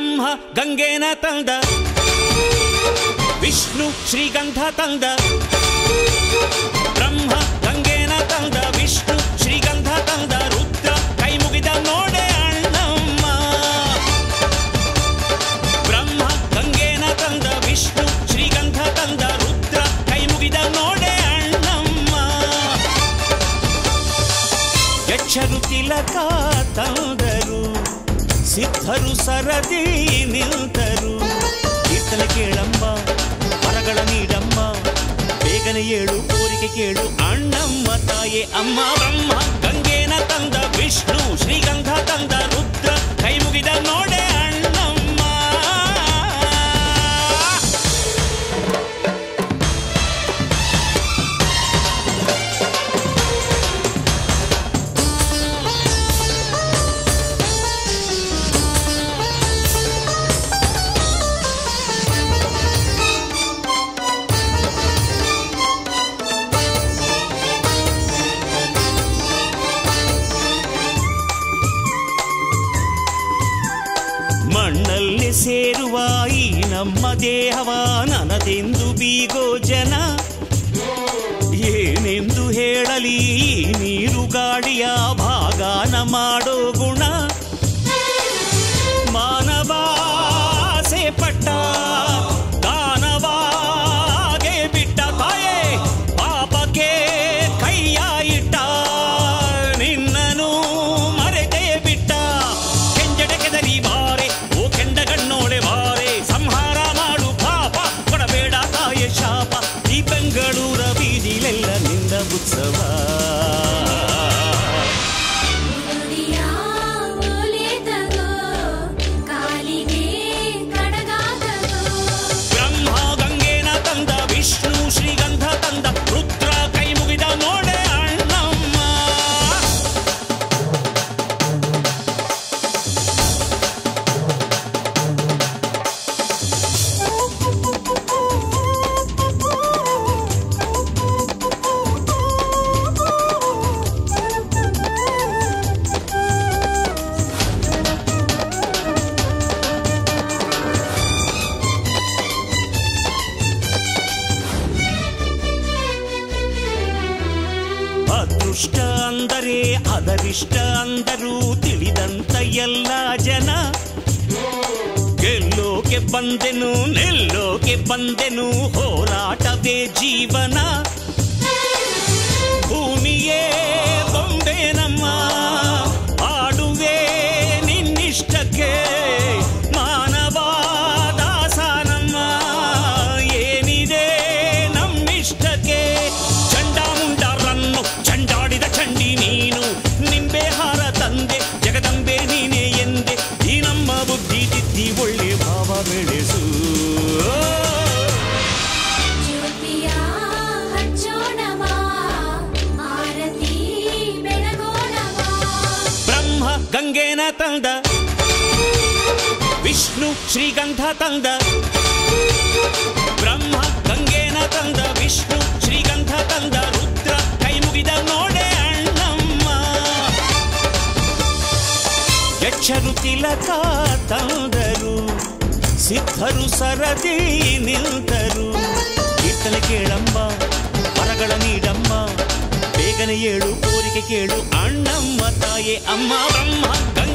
ಬ್ರಹ್ಮ ಗಂಗೆನ ತಂದ ವಿಷ್ಣು ಶ್ರೀಗಂಧ ತಂದ ಬ್ರಹ್ಮ ಗಂಗೆನ ತಂದ ವಿಷ್ಣು ಶ್ರೀಗಂಧ ತಂದ ರುದ್ರ ಕೈ ಮುಗಿದ ನೋಡೆ ಅಣ್ಣಮ್ಮ ಬ್ರಹ್ಮ ಗಂಗೆನ ತಂದ ವಿಷ್ಣು ಶ್ರೀಗಂಧ ತಂದ ರುದ್ರ ಕೈ ಮುಗಿದ ನೋಡೆ ಅಣ್ಣಮ್ಮ ಯಕ್ಷರು ತಿಲಕ ತಂದರು ಸಿದ್ಧರು ಸರದಿ ನಿಲ್ತರು ಕೀರ್ತನೆ ಕೇಳಮ್ಮ ವರಗಳ ನೀಡಮ್ಮ ಬೇಗನೆ ಏಳು ಕೋರಿಕೆ ಕೇಳು ಅಣ್ಣಮ್ಮ ತಾಯೇ ಅಮ್ಮ ಬ್ರಹ್ಮ ಗಂಗೆನ ತಂದ ವಿಷ್ಣು ಶ್ರೀಗಂಧ ತಂದ ರುದ್ರ ಕೈ ಮುಗಿದ ನೋಡೆ ಅಣ್ಣಮ್ಮ ಮಣ್ಣಲ್ಲಿ ಸೇರುವ ಈ ನಮ್ಮ ದೇಹವ ನನದೆಂದು ಬೀಗೋ ಜನ ಏನೆಂದು ಹೇಳಲಿ ಈ ನೀರು ಗಾಳಿಯ ಭಾಗಾನ ಮಾಡೋ ಗುಣ ಮಾನವಾಸೆ ಪಟ್ಟ ದಾನವಾಗೆ ಬಿಟ್ಟ ತಾಯೇ ಪಾಪಕ್ಕೆ ಕೈಯ ಇಟ್ಟ ನಿನ್ನನು ಮರೆತೇ ಬಿಟ್ಟ ಕೆಂಜಡೆ ಕೆದರಿ ಬಾರೆ ಓ ಕೆಂಡ ಗಣ್ಣೋಳೆ ಬಾರೆ ಸಂಹಾರ ಮಾಡು ಪಾಪ ಕೊಡಬೇಡ ತಾಯ ಶಾಪ ಈ ಬೆಂಗಳೂರ ಬೀದಿಲೆಲ್ಲ ನಿಂದ ಉತ್ಸವ ನುಡಿಯ ಓಲೆ ತಗೋ ಕಾಲಿಗೆ ಕಡಗಾತಗೋ ಬ್ರಹ್ಮ ಗಂಗೆನ ತಂದ ವಿಷ್ಣು ಶ್ರೀಗಂಧ ತಂದ ರುದ್ರ ಕೈ ಮುಗಿದ ನೋಡೆ ಅಣ್ಣಮ್ಮ ಅದೃಷ್ಟ ಅಂದರೆ ಅದರಿಷ್ಟ ಅಂದರು ತಿಳಿದಂತ ಎಲ್ಲ ಜನ ಗೆಲ್ಲೋಕೆ ಬಂದೆನು ನಿಲ್ಲೋಕೆ ಬಂದೆನು ಹೋರಾಟವೇ ಜೀವನ ಭೂಮಿಯೇ ಬೊಂಬೆ ನಮ್ಮ ಆಡುವೆ ನಿನ್ನಿಷ್ಟಕ್ಕೆ ಮಾನವ ದಾಸ ನಮ್ಮ ಏನಿದೆ ನಮ್ಮಿಷ್ಟಕ್ಕೆ ಚಂಡಾಮುಂಡರನ್ನು ಚಂಡಾಡಿದ ಚಂಡಿ ನೀನು ನಿಂಬೆ ಹಾರ ತಂದೆ ಜಗದಂಬೆ ನೀನೆ ಎಂದೆ ಈ ನಮ್ಮ ಬುದ್ಧಿ ತಿದ್ದಿ ಒಳ್ಳೆ ಭಾವ ಬೆಳೆಸು ಜ್ಯೋತಿಯ ಹಚ್ಚೋಣವಾ ಆರತಿ ಬೆಳಗೋಣವಾ ಬ್ರಹ್ಮ ಗಂಗೆನ ತಂದ ವಿಷ್ಣು ಶ್ರೀಗಂಧ ತಂದ ಬ್ರಹ್ಮ ಗಂಗೆನ ತಂದ ವಿಷ್ಣು ಶ್ರೀಗಂಧ ತಂದ ರುದ್ರ ಕೈ ಮುಗಿದ ನೋಡೆ ಅಣ್ಣಮ್ಮ ಯಕ್ಷರು ತಿಲಕ ತಂದರು ಸಿದ್ಧರು ಸರದಿ ನಿಲ್ತರು ಕೀರ್ತನೆ ಕೇಳಮ್ಮ ವರಗಳ ನೀಡಮ್ಮ ಬೇಗನೆ ಏಳು ಕೋರಿಕೆ ಕೇಳು ಅಣ್ಣಮ್ಮ ತಾಯೇ ಅಮ್ಮ ಬ್ರಹ್ಮ